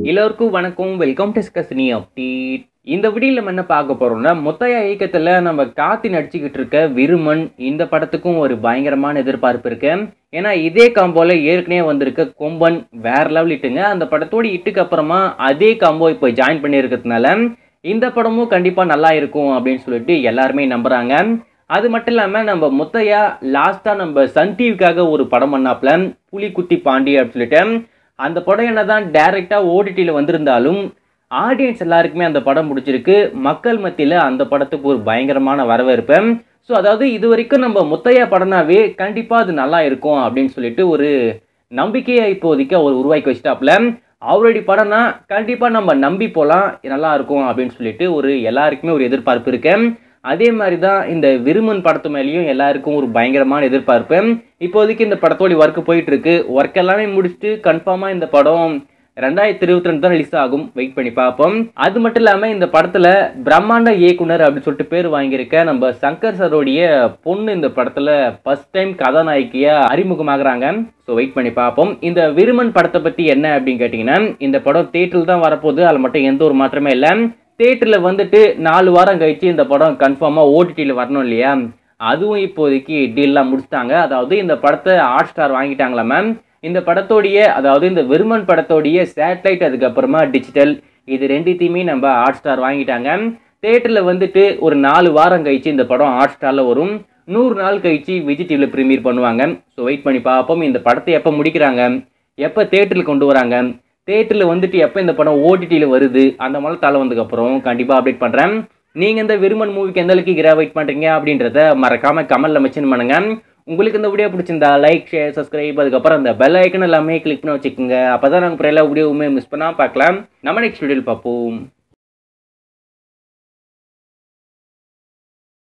எல்லோருக்கும் வணக்கம் welcome to ஸ்கஸ்னி update இந்த வீடியோல நம்ம என்ன பார்க்க போறோம்னா முத்தையா இயக்கத்துல நம்ம காத்தி நடிச்சுக்கிட்டு இருக்க விருமன் இந்த படத்துக்கும் ஒரு பயங்கரமான எதிர்பார்ப்பு இருக்கு ஏன்னா இதே காம்போல ஏற்கனவே வந்திருக்க கொம்பன் வேற லெவல் இட்டுங்க அந்த படத்தோட இட்டுக்கு அப்புறமா அதே காம்போ இப்போ ஜாயின் பண்ணியிருக்கிறதுனால இந்த படமும் கண்டிப்பா நல்லா இருக்கும் அப்படின்னு சொல்லிட்டு எல்லாருமே நம்புறாங்க அது மட்டும் இல்லாமல் நம்ம முத்தையா லாஸ்ட்டாக நம்ம சன் டிவிக்காக ஒரு படம் பண்ணாப்புல புலிக்குத்தி பாண்டி அப்படின்னு சொல்லிட்டு அந்த படம் என்னதான் டைரெக்டாக ஓடிடியில் வந்திருந்தாலும் ஆடியன்ஸ் எல்லாருக்குமே அந்த படம் பிடிச்சிருக்கு மக்கள் மத்தியில் அந்த படத்துக்கு ஒரு பயங்கரமான வரவேற்பு ஸோ அதாவது இது வரைக்கும் நம்ம முத்தையா படம்னாவே கண்டிப்பாக அது நல்லா இருக்கும் அப்படின்னு சொல்லிட்டு ஒரு நம்பிக்கையை இப்போதைக்கு அவர் உருவாக்கி வச்சிட்டாப்புல அவருடைய படம்னா கண்டிப்பாக நம்ம நம்பி போகலாம் நல்லா இருக்கும் அப்படின்னு சொல்லிட்டு ஒரு எல்லாருக்குமே ஒரு எதிர்பார்ப்பு இருக்கு அதே மாதிரி தான் இந்த விருமன் படத்து மேலேயும் எல்லாருக்கும் ஒரு பயங்கரமான எதிர்பார்ப்பு இப்போதைக்கு இந்த படத்தோட ஒர்க் போயிட்டு இருக்கு ஒர்க் எல்லாமே முடிச்சுட்டு கன்ஃபார்மாக இந்த படம் ரெண்டாயிரத்தி இருபத்தி ரெண்டு தான் ரிலீஸ் ஆகும் வெயிட் பண்ணி பார்ப்போம் அது மட்டும் இல்லாமல் இந்த படத்தில் பிரம்மாண்ட இயக்குனர் அப்படின்னு சொல்லிட்டு பேர் வாங்கியிருக்க நம்ம சங்கர் சரோடைய பொண்ணு இந்த படத்தில் ஃபர்ஸ்ட் டைம் கதாநாயகியாக அறிமுகமாகறாங்க ஸோ வெயிட் பண்ணி பார்ப்போம் இந்த விருமன் படத்தை பற்றி என்ன அப்படின்னு கேட்டிங்கன்னா இந்த படம் தேட்டரில் தான் வரப்போகுது அதில் மட்டும் எந்த ஒரு மாற்றமே இல்லை தேட்டரில் வந்துட்டு நாலு வாரம் கழிச்சு இந்த படம் கன்ஃபார்மாக ஓடிடியில் வரணும் இல்லையா அதுவும் இப்போதைக்கு டீல்லாம் முடிச்சிட்டாங்க அதாவது இந்த படத்தை ஹாட் ஸ்டார் வாங்கிட்டாங்களா மேம் இந்த படத்தோடைய அதாவது இந்த விருமன் படத்தோடைய சேட்டலைட் அதுக்கப்புறமா டிஜிட்டல் இது ரெண்டுத்தையுமே நம்ம ஹாட் ஸ்டார் வாங்கிட்டாங்க தேட்டரில் வந்துட்டு ஒரு நாலு வாரம் கழிச்சு இந்த படம் ஹாட் ஸ்டாரில் வரும் நூறு நாள் கழிச்சு விஜய் டிவியில் ப்ரீமியர் பண்ணுவாங்க ஸோ வெயிட் பண்ணி பார்ப்போம் இந்த படத்தை எப்போ முடிக்கிறாங்க எப்போ தேட்டரில் கொண்டு வராங்க தேட்டரில் வந்துட்டு எப்போ இந்த படம் ஓடிடியில் வருது அந்த மாதிரி தலை வந்ததுக்கப்புறம் கண்டிப்பாக அப்டேட் பண்ணுறேன் நீங்கள் இந்த விருமன் மூவிக்கு எந்த அளவுக்கு கிரா வெயிட் பண்ணுறீங்க அப்படின்றத மறக்காமல் கமெண்ட்டில் மென்ஷன் பண்ணுங்க உங்களுக்கு இந்த வீடியோ பிடிச்சிருந்தா லைக் ஷேர் சப்ஸ்கிரைப் அதுக்கப்புறம் அந்த பெல் ஐக்கன் எல்லாமே கிளிக் பண்ணி வச்சுக்கோங்க அப்போ தான் நாங்கள் எல்லா வீடியோவுமே மிஸ் பண்ணாமல் பார்க்கலாம் நம்ம நெக்ஸ்ட் வீடியோவில் பார்ப்போம்